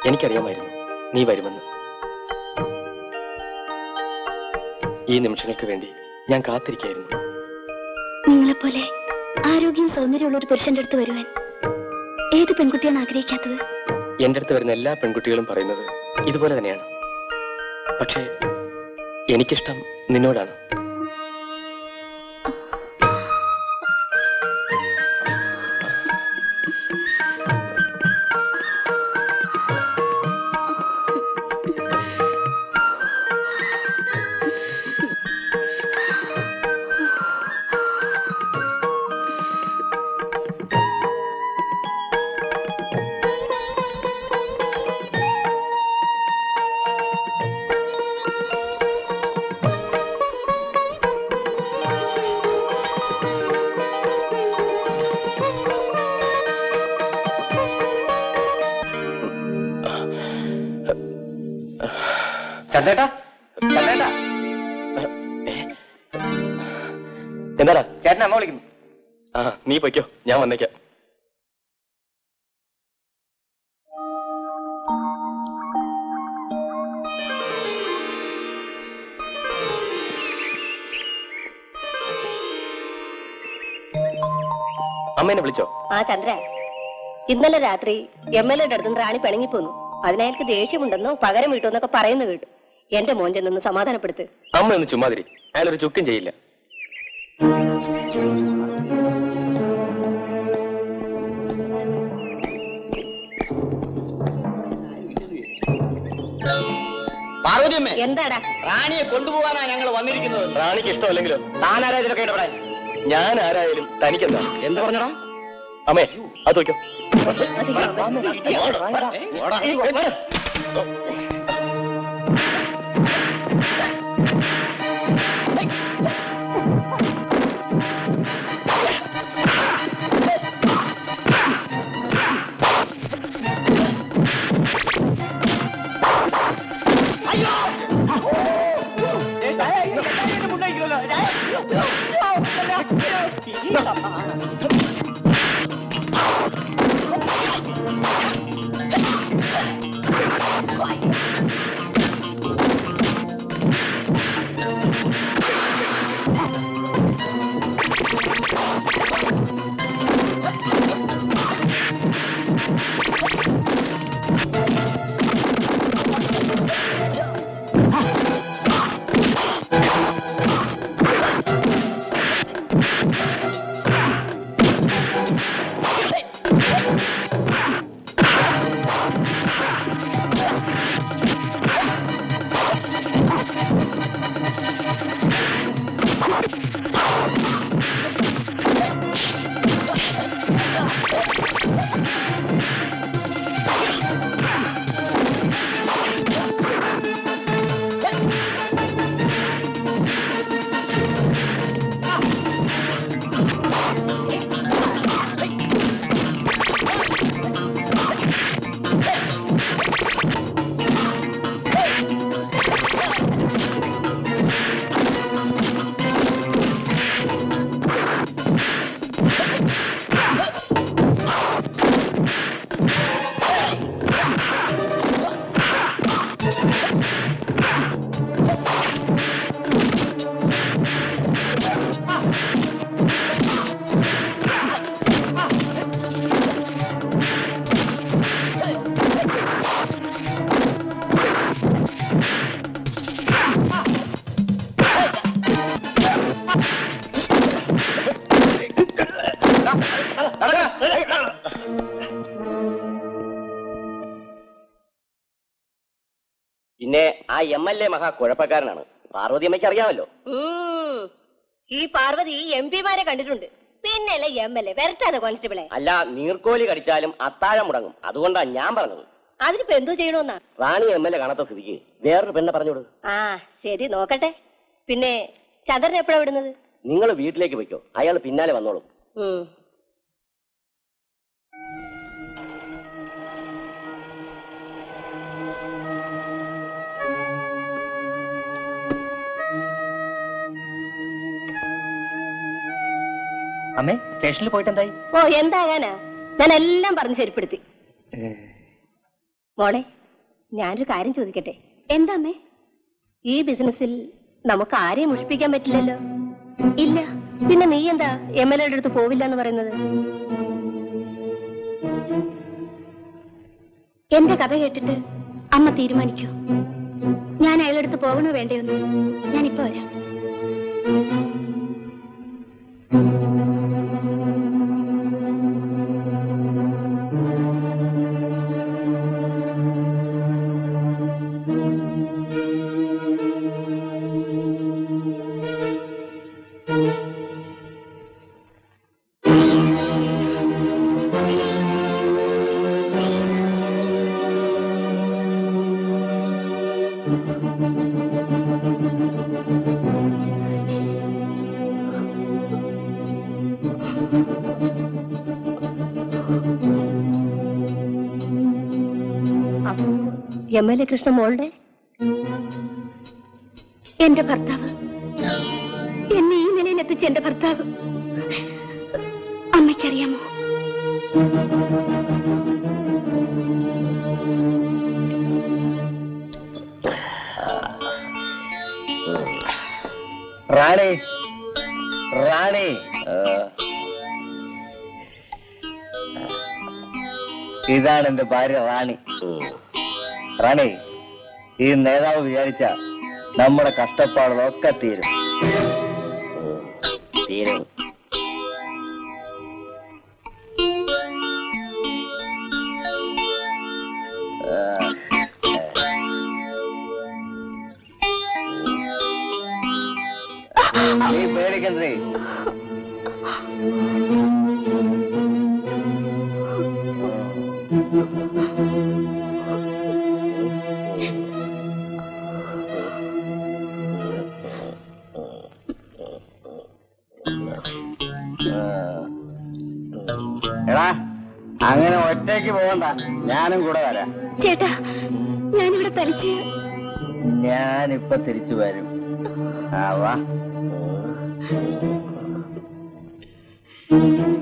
എനിക്കറിയാമായിരുന്നു നീ വരുമെന്ന് ഈ നിമിഷങ്ങൾക്ക് വേണ്ടി ഞാൻ കാത്തിരിക്കായിരുന്നു നിങ്ങളെപ്പോലെ ആരോഗ്യവും സൗന്ദര്യമുള്ള ഒരു പുരുഷന്റെ അടുത്ത് വരുവാൻ ഏത് പെൺകുട്ടിയാണ് ആഗ്രഹിക്കാത്തത് എന്റെ അടുത്ത് വരുന്ന എല്ലാ പെൺകുട്ടികളും പറയുന്നത് ഇതുപോലെ തന്നെയാണ് പക്ഷേ എനിക്കിഷ്ടം നിന്നോടാണ് ചന്ദേട്ടാ ചന്ദേട്ടാ എന്താടാ ചേട്ടൻ അമ്മ വിളിക്കുന്നു ആ നീ പൊയ്ക്കോ ഞാൻ വന്നേക്കാം അമ്മേനെ വിളിച്ചോ ആ ചന്ദ്ര ഇന്നലെ രാത്രി എം എൽ എയുടെ അടുത്ത് റാണി പിണങ്ങിപ്പോന്നു അതിനയാൾക്ക് ദേഷ്യമുണ്ടെന്നോ പകരം വീട്ടുമെന്നൊക്കെ പറയുന്നു കേട്ടു എന്റെ മോൻ ചെന്നൊന്ന് സമാധാനപ്പെടുത്ത് അമ്മ ഒന്ന് ചുമ്മാതിരി അയാളൊരു ചുക്കും ചെയ്യില്ല പാർവതിയമ്മേ എന്താടാ റാണിയെ കൊണ്ടുപോകാനാ ഞങ്ങൾ വന്നിരിക്കുന്നത് റാണിക്ക് ഇഷ്ടമല്ലെങ്കിലോ താനാരാ ഇതിലൊക്കെ ഇടപെടാൻ ഞാൻ ആരായാലും തനിക്കെന്താ എന്ത് പറഞ്ഞടാ അമ്മേ അത് വയ്ക്കോ പിന്നെ ആ എം എൽ എ മഹാ കുഴപ്പക്കാരനാണ് പാർവതിയമ്മയ്ക്ക് അറിയാമല്ലോ ഉം. ഈ പാർവതി എം പിമാരെ കണ്ടിട്ടുണ്ട് പിന്നല്ലേ എം എൽ എ വരട്ടാണ് കോൺസ്റ്റബിളെ അല്ല നീർക്കോലി കടിച്ചാലും അത്താഴം മുടങ്ങും അതുകൊണ്ടാ ഞാൻ പറഞ്ഞത് അതിനിപ്പോ എന്തോ ചെയ്യണമെന്നാ റാണി എം എൽ എ കാണാത്ത സ്ഥിതിക്ക് വേറൊരു പെണ്ണെ പറഞ്ഞോട് ആ ശരി നോക്കട്ടെ പിന്നെ ചന്ദ്രൻ എപ്പോഴാ വിടുന്നത് നിങ്ങൾ വീട്ടിലേക്ക് വെക്കോ അയാൾ പിന്നാലെ വന്നോളും ഉം. അമ്മേ സ്റ്റേഷനിൽ പോയിട്ട് എന്തായി ഓ എന്താകാനാ ഞാൻ എല്ലാം പറഞ്ഞ് ശരിപ്പെടുത്തി മോളെ ഞാനൊരു കാര്യം ചോദിക്കട്ടെ എന്താ അമ്മേ ഈ ബിസിനസ്സിൽ നമുക്ക് ആരെയും മുഷിപ്പിക്കാൻ പറ്റില്ലല്ലോ ഇല്ല പിന്നെ നീ എന്താ എം എൽ എയുടെ അടുത്ത് പോവില്ല എന്ന് പറയുന്നത് എന്റെ കഥ കേട്ടിട്ട് അമ്മ തീരുമാനിക്കൂ ഞാൻ അയാളടുത്ത് പോകണോ വേണ്ടയോന്ന് ഞാനിപ്പോ വരാം അപ്പോ എം എൽ എ കൃഷ്ണ മോളുടെ എന്റെ ഭർത്താവ് എന്നെ ഈ നിലയിൽ എത്തിച്ച എന്റെ ഭർത്താവ് അമ്മയ്ക്കറിയാമോ റാണി റാണി ഇതാണ് എന്റെ ഭാര്യ റാണി റാണി ഈ നേതാവ് വിചാരിച്ച നമ്മുടെ കഷ്ടപ്പാടുകളൊക്കെ തീരും തീരും നീ പേടിക്കണ്ടേ എടാ അങ്ങനെ ഒറ്റയ്ക്ക് പോകണ്ട ഞാനും കൂടെ വരാം ചേട്ടാ ഞാനിവിടെ തനിച്ച് ഞാനിപ്പൊ തിരിച്ചു വരും ആ വാ ആ